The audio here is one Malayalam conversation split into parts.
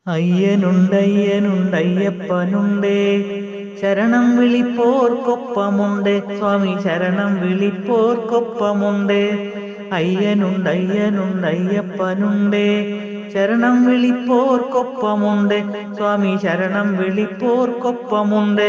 അയ്യനുണ്ടയ്യനുണ്ടയ്യപ്പനുണ്ടേ ശരണം വിളിപ്പോർക്കൊപ്പമുണ്ട് സ്വാമി ശരണം വിളിപ്പോർക്കൊപ്പമുണ്ട് അയ്യനുണ്ടയ്യനുണ്ടയ്യപ്പനുണ്ടേ ശരണം വിളിപ്പോർക്കൊപ്പമുണ്ട് സ്വാമി ശരണം വിളിപ്പോർക്കൊപ്പമുണ്ട്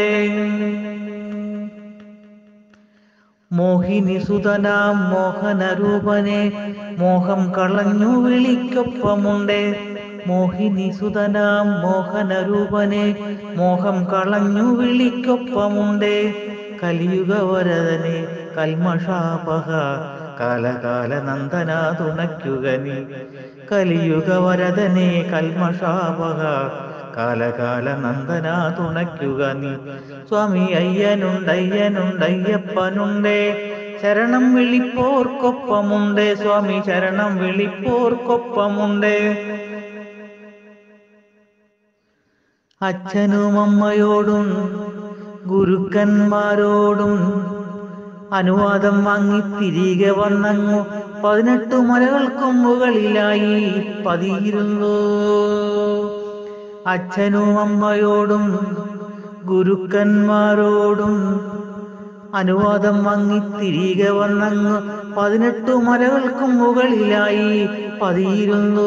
മോഹിനി സുതനാം മോഹനരൂപനെ മോഹം കളഞ്ഞു വിളിക്കൊപ്പമുണ്ട് മോഹിനി സുതനാം മോഹനരൂപനെ മോഹം കളഞ്ഞു വിളിക്കൊപ്പമുണ്ട് കലിയുഗ വരദനെ കൽമഷാപഹ കാലകാല നന്ദന തുണയ്ക്കുക നീ കലിയുഗ വരദനെ കൽമഷാപഹ കാലകാല നന്ദന തുണയ്ക്കുക നീ സ്വാമി അയ്യനുണ്ടയ്യനുണ്ടയ്യപ്പനുണ്ടേ ശരണം വിളിപ്പോർക്കൊപ്പമുണ്ട് സ്വാമി ശരണം വിളിപ്പോർക്കൊപ്പമുണ്ട് അച്ഛനും അമ്മയോടും ഗുരുക്കന്മാരോടും അനുവാദം വാങ്ങി തിരികെ വന്നങ്ങു പതിനെട്ടു മലകൾക്കും മുകളിലായി പതിയിരുന്നു അച്ഛനും അമ്മയോടും ഗുരുക്കന്മാരോടും അനുവാദം വാങ്ങി തിരികെ വന്നങ്ങ് പതിനെട്ടു മലകൾക്കും മുകളിലായി പതിയിരുന്നു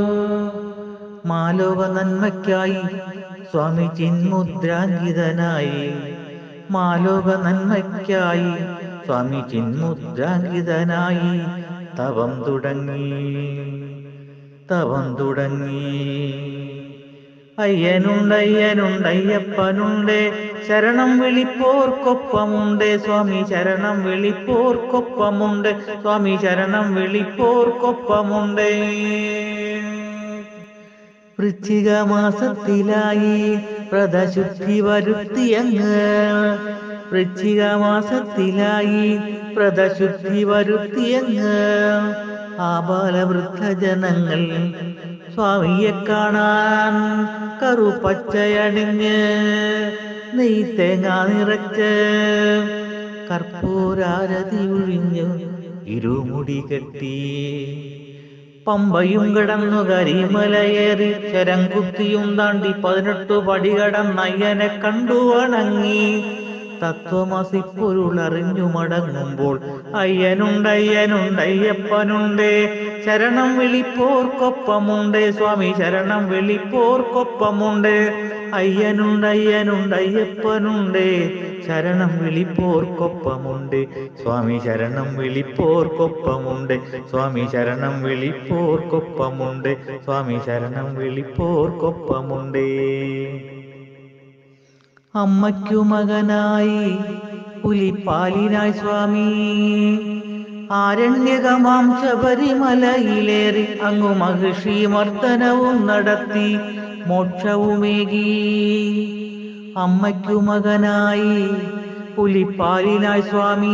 മാലോക നന്മയ്ക്കായി സ്വാമി ചിന്മുദ്രാങ്കിതനായി മാലോക നന്മയ്ക്കായി സ്വാമി ചിന്മുദ്രാങ്കിതനായി തവം തുടങ്ങി തവം തുടങ്ങി അയ്യനുണ്ടയ്യനുണ്ടയ്യപ്പനുണ്ട് ശരണം വിളിപ്പോർക്കൊപ്പമുണ്ട് സ്വാമി ശരണം വിളിപ്പോർക്കൊപ്പമുണ്ട് സ്വാമി ശരണം വിളിപ്പോർക്കൊപ്പമുണ്ട് വൃശ്ചിക മാസത്തിലായി വ്രതശുദ്ധി വരുത്തിയങ്ങ് വൃശ്ചിക മാസത്തിലായി വ്രതശുദ്ധി വരുത്തിയങ്ങ് ആബാലവൃദ്ധ ജനങ്ങൾ സ്വാമിയെ കാണാൻ കറുപച്ചയണിഞ്ഞ് നെയ് തേങ്ങ നിറച്ച് കർപ്പൂരാരതി ഒഴിഞ്ഞു ഇരുമുടി കെട്ടി പമ്പയും കിടന്നു കരിമലയേറി ശരം കുത്തിയും താണ്ടി പതിനെട്ടു പടി കടന്നയ്യനെ കണ്ടു വണങ്ങി തത്വമസി പൊരുളറിഞ്ഞു മടങ്ങുമ്പോൾ അയ്യനുണ്ടയ്യനുണ്ടയ്യപ്പനുണ്ട് ശരണം വിളിപ്പോർക്കൊപ്പമുണ്ട് സ്വാമി ശരണം വിളിപ്പോർക്കൊപ്പമുണ്ട് അയ്യനുണ്ടയ്യനുണ്ടയ്യപ്പനുണ്ട് ശരണം വിളിപ്പോർക്കൊപ്പമുണ്ട് സ്വാമി ശരണം വിളിപ്പോർക്കൊപ്പമുണ്ട് സ്വാമി ശരണം വിളിപ്പോർക്കൊപ്പമുണ്ട് സ്വാമി ശരണം വിളിപ്പോർക്കൊപ്പമുണ്ട് അമ്മയ്ക്കു മകനായി പുലിപ്പാലിനായി സ്വാമി ആരണ്യകമാം ശബരിമലയിലേറി അങ്ങു മഹിഷി മർദ്ദനവും നടത്തി മോക്ഷവുമേകി അമ്മയ്ക്കു മകനായി പുലിപ്പാലിനായി സ്വാമി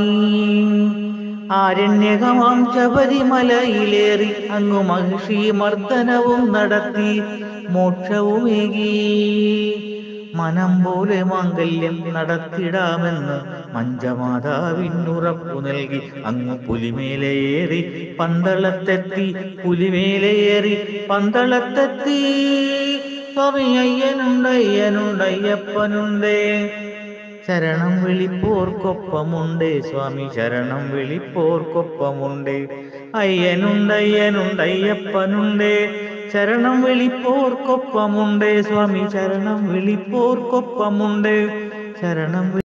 ആരണ്യകമാം ശബരിമലയിലേറി അങ്ങു മഹിഷി മർദ്ദനവും നടത്തി മോക്ഷവുമേകി മനം പോലെ മാംഗല്യം നടത്തിടാമെന്ന് മഞ്ചമാതാവിനുറപ്പു നൽകി അങ്ങ് പുലിമേലയേറി പന്തളത്തെത്തി പുലിമേലയേറി പന്തളത്തെത്തി സ്വാമി അയ്യനുണ്ട് അയ്യനുണ്ട് അയ്യപ്പനുണ്ട് ശരണം വിളിപ്പോർക്കൊപ്പമുണ്ട് സ്വാമി ശരണം വിളിപ്പോർക്കൊപ്പമുണ്ട് അയ്യനുണ്ട് അയ്യനുണ്ട് അയ്യപ്പനുണ്ട് ശരണം വിളിപ്പോർക്കൊപ്പമുണ്ട് സ്വാമി ശരണം വിളിപ്പോർക്കൊപ്പമുണ്ട് ശരണം